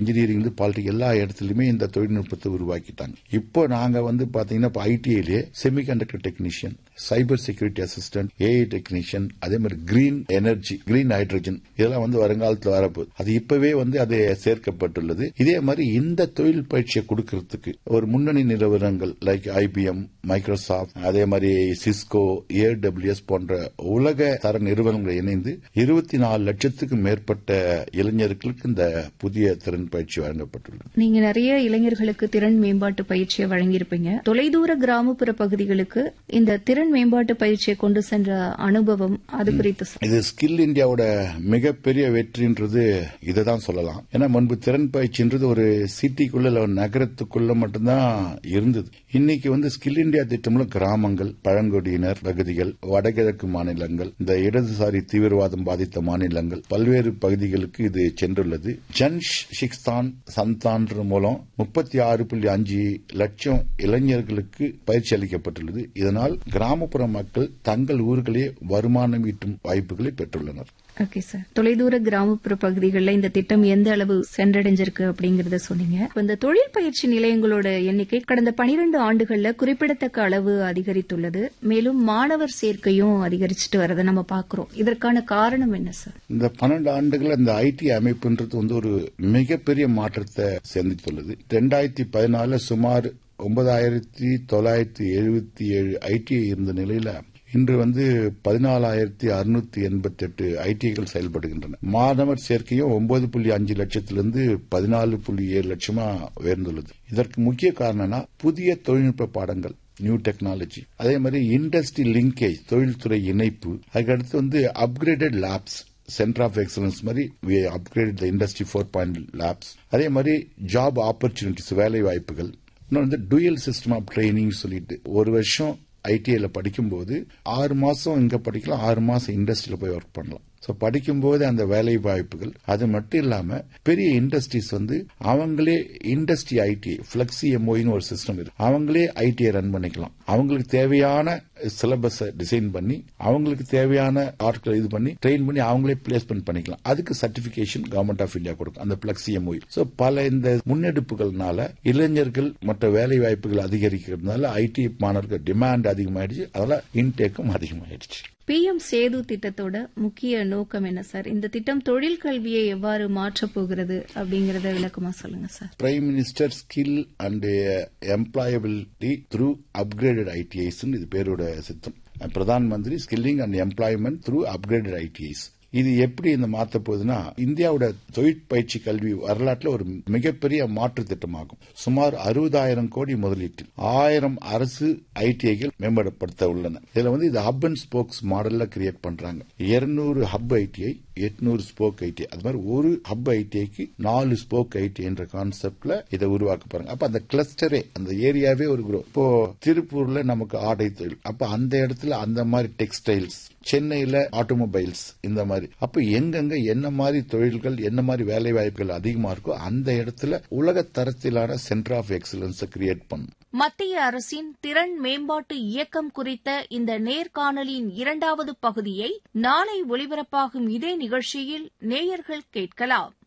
Engineering politic எல்லா இடத்துலயுமே இந்த தொழில்நுட்பத்தை உருவாக்கிட்டாங்க இப்போ நாங்க வந்து பாத்தீங்கன்னா இப்போ ஐடிஐலேயே semiconductor technician cyber security assistant AI technician அதே மாதிரி கிரீன் எனர்ஜி கிரீன் ஹைட்ரஜன் இதெல்லாம் வந்து வருங்காலத்தில் வரப்போகுது அது இப்பவே வந்து அது சேர்க்கப்பட்டுள்ளது இதே மாதிரி இந்த தொழில் பயிற்சியை கொடுக்கறதுக்கு ஒரு முன்னணி நிறுவனங்கள் லைக் ஐபிஎம் மைக்ரோசாப்ட் அதே மாதிரி சிஸ்கோ ஏடபிள்யூஎஸ் போன்ற உலக தர நிறுவனங்கள் இணைந்து இருபத்தி நாலு லட்சத்துக்கும் மேற்பட்ட இளைஞர்களுக்கு இந்த புதிய திறன் பயிற்சி வழங்கப்பட்டுள்ளது நீங்க நிறைய இளைஞர்களுக்கு திறன் மேம்பாட்டு பயிற்சியை வழங்கியிருப்பீங்க தொலைதூர கிராமப்புற பகுதிகளுக்கு இந்த திறன் மேம்பாட்டு பயிற்சியை கொண்டு சென்ற அனுபவம் அது குறித்து சொல்லுங்க. இது ஸ்கில் இந்தியாவோட மிகப்பெரிய வெற்றின்றது இதுதான் சொல்லலாம் ஏன்னா முன்பு திறன் பயிற்சின்றது ஒரு சிட்டிக்குள்ள இல்ல ஒரு நகரத்துக்குள்ள மட்டும்தான் இருந்தது இன்னைக்கு வந்து ஸ்கில் இந்தியா திட்டம்ல கிராமங்கள் பழங்குடியினர் பகுதிகள் வடகிழக்கு மாநிலங்கள் இந்த இடதுசாரி தீவிரவாதம் பாதித்த மாநிலங்கள் பல்வேறு பகுதிகளுக்கு இது சென்றுள்ளது ஜன் ஷிக்ஸ்தான் சந்தான் மூலம் முப்பத்தி ஆறு புள்ளி அஞ்சு லட்சம் இளைஞர்களுக்கு பயிற்சி அளிக்கப்பட்டுள்ளது இதனால் கிராமப்புற மக்கள் தங்கள் ஊர்களே வருமானம் ஈட்டும் வாய்ப்புகளை பெற்றுள்ளனர் ஓகே சார் தொலைதூர கிராமப்புற பகுதிகளில் இந்த திட்டம் எந்த அளவு சென்றடைஞ்சிருக்கு அப்படிங்கறத சொன்னீங்க இப்ப இந்த தொழில் பயிற்சி நிலையங்களோட எண்ணிக்கை கடந்த 12 ஆண்டுகள்ல குறிப்பிடத்தக்க அளவு அதிகரித்துள்ளது மேலும் மாணவர் சேர்க்கையும் அதிகரிச்சுட்டு வரதை நம்ம பாக்குறோம் இதற்கான காரணம் என்ன சார் இந்த பன்னெண்டு ஆண்டுகள் இந்த ஐடி அமைப்புன்றது வந்து ஒரு மிகப்பெரிய மாற்றத்தை சந்தித்துள்ளது ரெண்டாயிரத்தி பதினாலுல சுமார் ஒன்பதாயிரத்தி தொள்ளாயிரத்தி எழுபத்தி ஏழு ஐடி இருந்த நிலையில இன்று வந்து பதினாலாயிரத்தி அறுநூத்தி எண்பத்தி எட்டு ஐடிஐகள் செயல்படுகின்றன மாணவர் சேர்க்கையும் ஒன்பது புள்ளி அஞ்சு லட்சத்திலிருந்து பதினாலு புள்ளி ஏழு லட்சமா உயர்ந்துள்ளது இதற்கு முக்கிய காரணம்னா புதிய தொழில்நுட்ப பாடங்கள் நியூ டெக்னாலஜி அதே மாதிரி இண்டஸ்ட்ரி லிங்கேஜ் தொழில்துறை இணைப்பு அதுக்கடுத்து வந்து upgraded labs centre of excellence மாதிரி upgrade the industry four point labs அதே மாதிரி ஜாப் ஆப்பர்ச்சுனிட்டிஸ் வேலை வாய்ப்புகள் இன்னொன்று வந்து டூயல் சிஸ்டம் ஆஃப் ட்ரைனிங் சொல்லிட்டு ஒரு வருஷம் ஐடிஐல படிக்கும்போது ஆறு மாசம் இங்க படிக்கலாம் ஆறு மாசம் இண்டஸ்ட்ரியில போய் ஒர்க் பண்ணலாம் ஸோ படிக்கும்போது அந்த வேலை வாய்ப்புகள் அது மட்டும் இல்லாம பெரிய இண்டஸ்ட்ரீஸ் வந்து அவங்களே இண்டஸ்ட்ரி ஐடிஐ பிளெக்சி எம்ஓன்னு ஒரு சிஸ்டம் இருக்கு அவங்களே ஐடிஐ ரன் பண்ணிக்கலாம் அவங்களுக்கு தேவையான சிலபஸ டிசைன் பண்ணி அவங்களுக்கு தேவையான ஆட்களை இது பண்ணி ட்ரெயின் பண்ணி அவங்களே பிளேஸ்மெண்ட் பண்ணிக்கலாம் அதுக்கு சர்டிபிகேஷன் கவர்மெண்ட் ஆஃப் இந்தியா கொடுக்கும் அந்த பிளெக்சி எம்ஓ ஸோ பல இந்த முன்னெடுப்புகள்னால இளைஞர்கள் மற்ற வேலை வாய்ப்புகள் அதிகரிக்கிறதுனால ஐடி மாணவர்கள் டிமாண்ட் அதிகமாயிடுச்சு அதனால இன்டேக்கும் அதிகமாயிடுச்சு பிஎம் சேது திட்டத்தோட முக்கிய நோக்கம் என்ன சார் இந்த திட்டம் தொழில் கல்வியை எவ்வாறு மாற்றப் போகிறது அப்படிங்கறத விளக்கமா சொல்லுங்க sir prime minister skill and employability through upgraded ITIs இது பேரோட சித்தம் Pradhan Mantri skilling and employment through upgraded ITIs இது எப்படி இந்த மாத்த போகுதுன்னா இந்தியாவோட தொழிற்பயிற்சி கல்வி வரலாற்றுல ஒரு மிகப்பெரிய மாற்று திட்டமாகும் சுமார் அறுபதாயிரம் கோடி முதலீட்டில் ஆயிரம் அரசு ஐடிஐகள் மேம்படுத்த உள்ளன இதுல வந்து இது ஹப் அண்ட் ஸ்போக்ஸ் மாடல்ல கிரியேட் பண்றாங்க இருநூறு ஹப் ஐடிஐ எட்நூறு ஸ்போக் ஐடிஐ அது மாதிரி ஒரு ஹப் ஐடிஐக்கு நாலு ஸ்போக் ஐடிஐ என்ற கான்செப்ட்ல இதை உருவாக்க பாருங்க அப்ப அந்த கிளஸ்டரே அந்த ஏரியாவே ஒரு குரோ இப்போ திருப்பூர்ல நமக்கு ஆடை தொழில் அப்ப அந்த இடத்துல அந்த மாதிரி டெக்ஸ்டைல்ஸ் சென்னையில ஆட்டோமொபைல்ஸ் இந்த மாதிரி அப்ப எங்கெங்க என்ன மாதிரி தொழில்கள் என்ன மாதிரி வேலை வாய்ப்புகள் அதிகமா இருக்கோ அந்த இடத்துல உலக தரத்திலான சென்டர் ஆஃப் எக்ஸலன்ஸ் கிரியேட் பண்ணும் மத்திய அரசின் திறன் மேம்பாட்டு இயக்கம் குறித்த இந்த நேர்காணலின் இரண்டாவது பகுதியை நாளை ஒலிபரப்பாகும் இதே நிகழ்ச்சியில் நேயர்கள் கேட்கலாம்